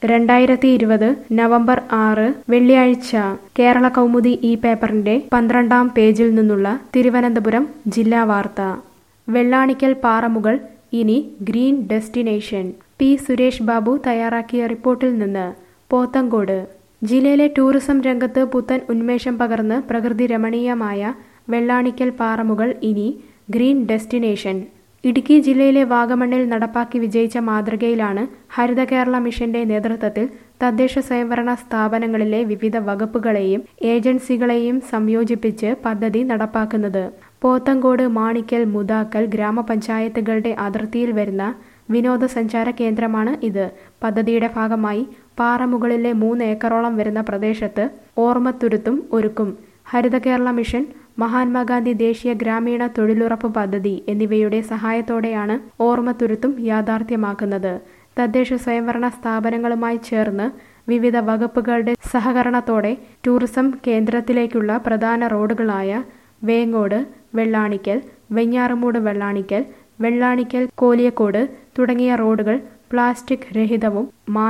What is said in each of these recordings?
രണ്ടായിരത്തി ഇരുപത് നവംബർ ആറ് വെള്ളിയാഴ്ച കേരള കൗമുദി ഈ പേപ്പറിന്റെ പന്ത്രണ്ടാം പേജിൽ നിന്നുള്ള തിരുവനന്തപുരം ജില്ലാ വാർത്ത വെള്ളാണിക്കൽ പാറമുകൾ ഇനി green destination P Suresh Babu തയ്യാറാക്കിയ റിപ്പോർട്ടിൽ നിന്ന് പോത്തങ്കോട് ജില്ലയിലെ ടൂറിസം രംഗത്ത് പുത്തൻ ഉന്മേഷം പകർന്ന് പ്രകൃതി രമണീയമായ വെള്ളാണിക്കൽ പാറമുകൾ ഇനി ഗ്രീൻ ഡെസ്റ്റിനേഷൻ ഇടുക്കി ജില്ലയിലെ വാഗമണ്ണിൽ നടപ്പാക്കി വിജയിച്ച മാതൃകയിലാണ് ഹരിത കേരള മിഷന്റെ നേതൃത്വത്തിൽ തദ്ദേശ സ്വയംഭരണ സ്ഥാപനങ്ങളിലെ വിവിധ വകുപ്പുകളെയും ഏജൻസികളെയും സംയോജിപ്പിച്ച് പദ്ധതി നടപ്പാക്കുന്നത് പോത്തങ്കോട് മാണിക്കൽ മുതാക്കൽ ഗ്രാമപഞ്ചായത്തുകളുടെ അതിർത്തിയിൽ വരുന്ന വിനോദസഞ്ചാര കേന്ദ്രമാണ് ഇത് പദ്ധതിയുടെ ഭാഗമായി പാറമുകളിലെ മൂന്ന് ഏക്കറോളം വരുന്ന പ്രദേശത്ത് ഓർമ്മത്തുരുത്തും ഒരുക്കും ഹരിത കേരള മിഷൻ മഹാത്മാഗാന്ധി ദേശീയ ഗ്രാമീണ തൊഴിലുറപ്പ് പദ്ധതി എന്നിവയുടെ സഹായത്തോടെയാണ് ഓർമ്മത്തുരുത്തും യാഥാർത്ഥ്യമാക്കുന്നത് തദ്ദേശ സ്വയംഭരണ സ്ഥാപനങ്ങളുമായി ചേർന്ന് വിവിധ വകുപ്പുകളുടെ സഹകരണത്തോടെ ടൂറിസം കേന്ദ്രത്തിലേക്കുള്ള പ്രധാന റോഡുകളായ വേങ്ങോട് വെള്ളാണിക്കൽ വെഞ്ഞാറമൂട് വെള്ളാണിക്കൽ വെള്ളാണിക്കൽ കോലിയക്കോട് തുടങ്ങിയ റോഡുകൾ പ്ലാസ്റ്റിക് രഹിതവും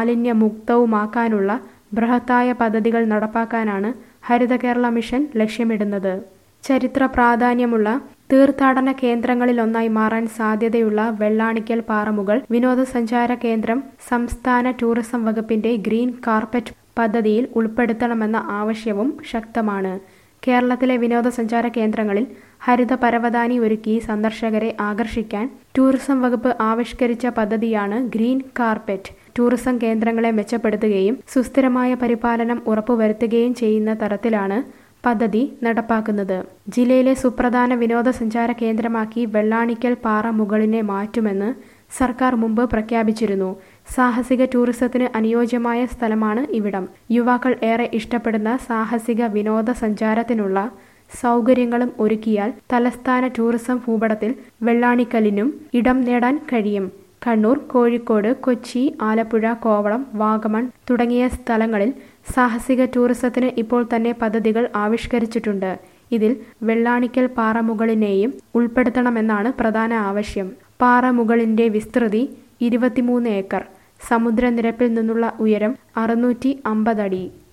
മാലിന്യമുക്തവുമാക്കാനുള്ള ബൃഹത്തായ പദ്ധതികൾ നടപ്പാക്കാനാണ് ഹരിത കേരള മിഷൻ ലക്ഷ്യമിടുന്നത് ചരിത്ര പ്രാധാന്യമുള്ള തീർത്ഥാടന കേന്ദ്രങ്ങളിലൊന്നായി മാറാൻ സാധ്യതയുള്ള വെള്ളാണിക്കൽ പാറമുകൾ വിനോദസഞ്ചാര കേന്ദ്രം സംസ്ഥാന ടൂറിസം വകുപ്പിന്റെ ഗ്രീൻ കാർപ്പറ്റ് പദ്ധതിയിൽ ഉൾപ്പെടുത്തണമെന്ന ആവശ്യവും ശക്തമാണ് കേരളത്തിലെ വിനോദസഞ്ചാര കേന്ദ്രങ്ങളിൽ ഹരിത പരവതാനി ഒരുക്കി സന്ദർശകരെ ആകർഷിക്കാൻ ടൂറിസം വകുപ്പ് ആവിഷ്കരിച്ച പദ്ധതിയാണ് ഗ്രീൻ കാർപ്പറ്റ് ടൂറിസം കേന്ദ്രങ്ങളെ മെച്ചപ്പെടുത്തുകയും സുസ്ഥിരമായ പരിപാലനം ഉറപ്പുവരുത്തുകയും ചെയ്യുന്ന തരത്തിലാണ് പദ്ധതി നടപ്പാക്കുന്നത് ജില്ലയിലെ സുപ്രധാന വിനോദസഞ്ചാര കേന്ദ്രമാക്കി വെള്ളാണിക്കൽ പാറ മുകളിനെ മാറ്റുമെന്ന് സർക്കാർ മുമ്പ് പ്രഖ്യാപിച്ചിരുന്നു സാഹസിക ടൂറിസത്തിന് അനുയോജ്യമായ സ്ഥലമാണ് ഇവിടം യുവാക്കൾ ഏറെ ഇഷ്ടപ്പെടുന്ന സാഹസിക വിനോദസഞ്ചാരത്തിനുള്ള സൗകര്യങ്ങളും ഒരുക്കിയാൽ തലസ്ഥാന ടൂറിസം ഭൂപടത്തിൽ വെള്ളാണിക്കലിനും ഇടം നേടാൻ കഴിയും കണ്ണൂർ കോഴിക്കോട് കൊച്ചി ആലപ്പുഴ കോവളം വാഗമൺ തുടങ്ങിയ സ്ഥലങ്ങളിൽ സാഹസിക ടൂറിസത്തിന് ഇപ്പോൾ തന്നെ പദ്ധതികൾ ആവിഷ്കരിച്ചിട്ടുണ്ട് ഇതിൽ വെള്ളാണിക്കൽ പാറമുകളിനെയും ഉൾപ്പെടുത്തണമെന്നാണ് പ്രധാന ആവശ്യം പാറമുകളിന്റെ വിസ്തൃതി ഇരുപത്തിമൂന്ന് ഏക്കർ സമുദ്രനിരപ്പിൽ നിന്നുള്ള ഉയരം അറുന്നൂറ്റി അമ്പത് അടി